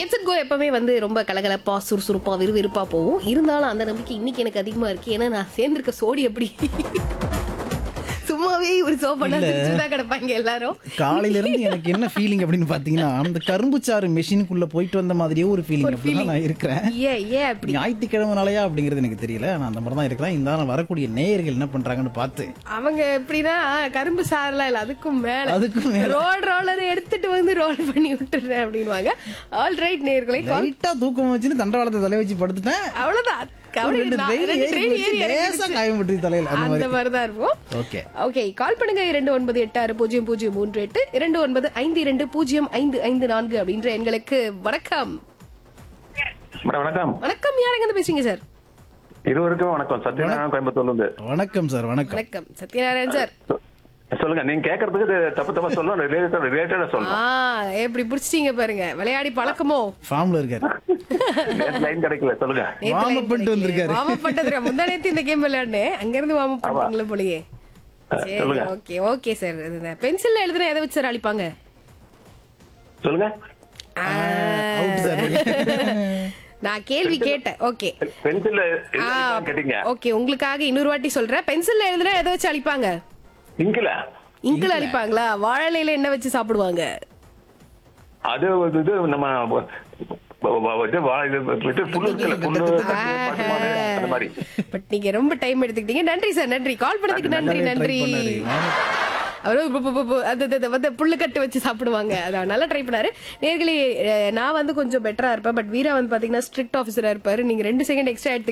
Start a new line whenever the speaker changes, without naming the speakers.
Gets கோ எப்பவுமே வந்து ரொம்ப கலகலப்பா சுறுசுறுப்பா விறுவிறுப்பா போகும் இருந்தாலும் அந்த நம்பிக்கை இன்னைக்கு எனக்கு அதிகமா இருக்கு ஏன்னா நான் சேர்ந்திருக்க சோடி எப்படி சும்மாவே ஒரு சோ பண்ணா தான் கிடப்பாங்க எல்லாரும்
காலையில இருந்து எனக்கு என்ன ஃபீலிங் அப்படின்னு பாத்தீங்கன்னா அந்த கரும்புச்சாறு மெஷினுக்குள்ள போயிட்டு வந்த மாதிரியே ஒரு ஃபீலிங் அப்படிதான் நான் இருக்கிறேன்
ஏன் ஏன் அப்படி
ஞாயிற்றுக்கிழமைனாலயா அப்படிங்கிறது எனக்கு தெரியல நான் அந்த மாதிரி தான் இருக்கிறேன் இந்த வாரம் வரக்கூடிய நேயர்கள் என்ன பண்றாங்கன்னு பார்த்து
அவங்க எப்படின்னா கரும்பு சாரெல்லாம் இல்ல அதுக்கும் மேல
அதுக்கும் மேல.
ரோல் ரோலர் எடுத்துட்டு வந்து ரோல் பண்ணி விட்டுறேன் அப்படின்வாங்க ஆல் ரைட் நேர்களை
லைட்டா தூக்கம் வச்சுன்னு தண்டவாளத்தை தலை வச்சு படுத்துட்டேன்
அவ்வளவுதான் கவலை
ரெண்டு
இல்லை.
train
ரெண்டு
ஏறி
train
போச்சு,
ஏறி இறங்கிடுச்சு.
லேசா காயம் பட்டுருச்சு தலையில அந்த
அந்த
மாதிரி
மாதிரி தான் இருப்போம்
ஓகே
ஓகே கால் பண்ணுங்க இரண்டு ஒன்பது எட்டு ஆறு பூஜ்ஜியம் பூஜ்ஜியம் மூன்று எட்டு இரண்டு ஒன்பது ஐந்து இரண்டு பூஜ்ஜியம் ஐந்து ஐந்து நான்கு அப்படின்ற எண்களுக்கு வணக்கம்
மேடம் வணக்கம்
வணக்கம் யார் எங்க பேசுறீங்க சார்
இருவருக்கும் வணக்கம் சத்யநாராயணன் கோயம்புத்தூர்ல இருந்து
வணக்கம் சார் வணக்கம்
வணக்கம் சத்யநாராயணன் சார்
சொ- சொல்லுங்க நீங்க கேக்குறதுக்கு இது தப்பு தப்பா சொல்லணும் ரிலேட்டட் ரிலேட்டடா
ஆ
சொல்லணும்
எப்படி புடிச்சிட்டீங்க பாருங்க விளையாடி பழக்கமோ
ஃபார்ம்ல இருக்காரு
லைன் கிடைக்கல சொல்லுங்க
Warm up பண்ணிட்டு வந்திருக்காரு.
வார்ம் அப் பண்ணது முந்தா நேத்து இந்த கேம் விளையாடுனேன் அங்க இருந்து வார்ம் அப் பண்ணீங்களா போலயே சரி
சொல்லுங்க.
ஓகே ஓகே சார் பென்சில்ல எழுதுனா எதை வச்சு சார் அழிப்பாங்க
சொல்லுங்க
ஆ,
அவுட் சார்
நான் கேள்வி கேட்டேன் ஓகே
பென்சில்ல கேட்டீங்க
ஓகே உங்களுக்காக இன்னொரு வாட்டி சொல்றேன் பென்சில்ல எழுதுனா எதை வச்சு அழிப்பாங்க
இங்கில
இங்கில் அழிப்பாங்களா வாழலையில என்ன வச்சு சாப்பிடுவாங்க
அது ஒரு இது நம்ம வ- வ- வ- இது வா- இது இது புல்லு இருக்குல்ல, புல்லு பட்டு மாடு, அந்த மாதிரி
பட் நீங்க ரொம்ப டைம் எடுத்துக்கிட்டீங்க நன்றி சார் நன்றி கால் பண்ணதுக்கு நன்றி நன்றி அவரும் பு- பு- பு- பு- அது அது- அது வந்து புல்லுக்கட்டு வச்சு சாப்பிடுவாங்க அதான் நல்லா ட்ரை பண்ணாரு நேர்களே அஹ், நான் வந்து கொஞ்சம் பெட்டரா இருப்பேன் பட் வீரா வந்து பாத்தீங்கன்னா ஸ்ட்ரிக்ட் ஆஃபீஸரா இருப்பாரு நீங்க ரெண்டு செகண்ட் எக்ஸ்ட்ரா எடுத்து